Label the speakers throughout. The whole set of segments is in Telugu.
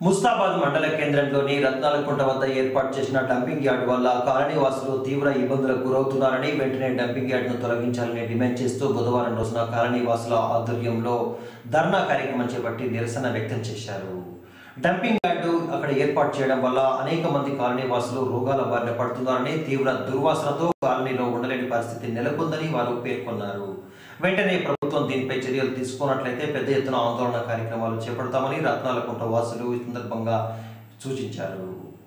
Speaker 1: ముస్తాబాద్ మండల కేంద్రంలోని రత్నాలకుంట వద్ద ఏర్పాటు చేసిన డంపింగ్ యార్డ్ వల్ల కాలనీవాసులు తీవ్ర ఇబ్బందులకు గురవుతున్నారని వెంటనే డంపింగ్ యార్డ్ను తొలగించాలని డిమాండ్ చేస్తూ బుధవారం రోజున కాలనీవాసుల ఆధ్వర్యంలో ధర్నా కార్యక్రమం చేపట్టి నిరసన వ్యక్తం చేశారు డంపింగ్ యార్డు అక్కడ ఏర్పాటు చేయడం వల్ల అనేక మంది కాలనీవాసులు రోగాల బారిన పడుతున్నారని తీవ్ర దుర్వాసనతో కాలనీలో ఉండలేని పరిస్థితి నెలకొందని వారు పేర్కొన్నారు వెంటనే ప్రభుత్వం దీనిపై చర్యలు తీసుకున్నట్లయితే పెద్ద ఎత్తున ఆందోళన కార్యక్రమాలు చేపడతామని రత్నాలకుంట వాసులు ఈ సందర్భంగా సూచించారు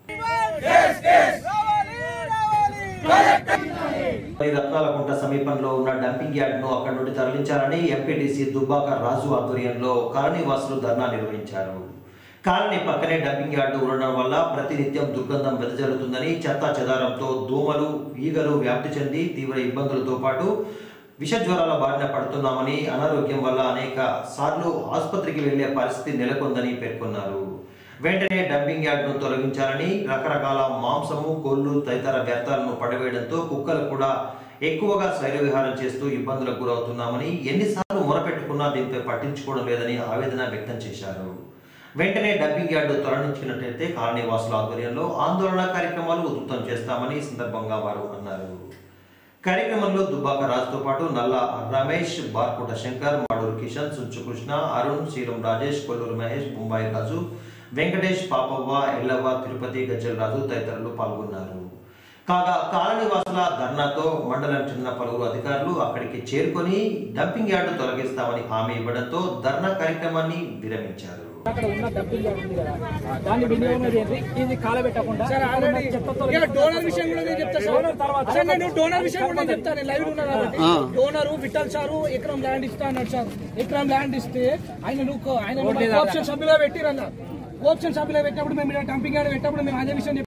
Speaker 1: ఈ రత్నాలకుంట సమీపంలో ఉన్న డంపింగ్ యార్డ్ ను అక్కడి నుండి తరలించాలని ఎంపీటీసీ దుబ్బాక రాజు ఆధ్వర్యంలో కాలనీ వాసులు ధర్నా నిర్వహించారు కాలనీ పక్కనే డంపింగ్ యార్డు ఉండడం వల్ల ప్రతినిత్యం దుర్గంధం వెదజల్లుతుందని చెత్తా చెదారంతో దోమలు ఈగలు వ్యాప్తి చెంది తీవ్ర ఇబ్బందులతో పాటు విషజ్వరాల బారిన పడుతున్నామని అనారోగ్యం వల్ల అనేక సార్లు ఆసుపత్రికి వెళ్లే పరిస్థితి నెలకొందని పేర్కొన్నారు వెంటనే డంపింగ్ యార్డ్ను తొలగించాలని రకరకాల మాంసము కోళ్లు తదితర వ్యర్థాలను పడవేయడంతో కుక్కలు కూడా ఎక్కువగా శైల విహారం చేస్తూ ఇబ్బందులకు గురవుతున్నామని ఎన్నిసార్లు మొరపెట్టుకున్నా దీనిపై పట్టించుకోవడం లేదని ఆవేదన వ్యక్తం చేశారు వెంటనే డబ్బింగ్ యార్డు తొలగించినట్లయితే కాలనీ వాసుల ఆధ్వర్యంలో ఆందోళన కార్యక్రమాలు ఉధృతం చేస్తామని ఈ సందర్భంగా వారు అన్నారు కార్యక్రమంలో దుబ్బాక రాజుతో పాటు నల్ల రమేష్ బార్కోట శంకర్ మాడూరు కిషన్ సుంచు కృష్ణ అరుణ్ శ్రీరం రాజేష్ కొల్లూరు మహేష్ బొంబాయి రాజు వెంకటేష్ పాపవ్వ ఎల్లవ్వ తిరుపతి గజ్జల రాజు తదితరులు పాల్గొన్నారు కాగా కాలనీ వాసుల ధర్నాతో మండలం చెందిన పలువురు అధికారులు అక్కడికి చేరుకొని డంపింగ్ యార్డు తొలగిస్తామని హామీ ఇవ్వడంతో ధర్నా కార్యక్రమాన్ని విరమించారు
Speaker 2: అక్కడ ఉన్న డబ్బింగ్ యార్డ్ ఉంది కదా దాన్ని వినియోగం చేయండి ఇది కాలబెట్టకుండా చెత్తతో
Speaker 3: ఇక డోనర్ విషయం కూడా నేను చెప్తా సార్
Speaker 2: డోనర్ తర్వాత
Speaker 3: సార్ నేను డోనర్ విషయం కూడా చెప్తాను నేను లైవ్ ఉన్నా కాబట్టి డోనర్ విఠల్ సారు ఎకరం ల్యాండ్ ఇస్తా అన్నాడు సార్ ఎకరం ల్యాండ్ ఇస్తే ఆయన నువ్వు ఆయన కోఆప్షన్ సభ్యులుగా పెట్టిరన్న కోఆప్షన్ సభ్యులుగా పెట్టినప్పుడు మేము డంపింగ్ యార్డ్ పెట్టినప్పుడు మేము అదే విషయం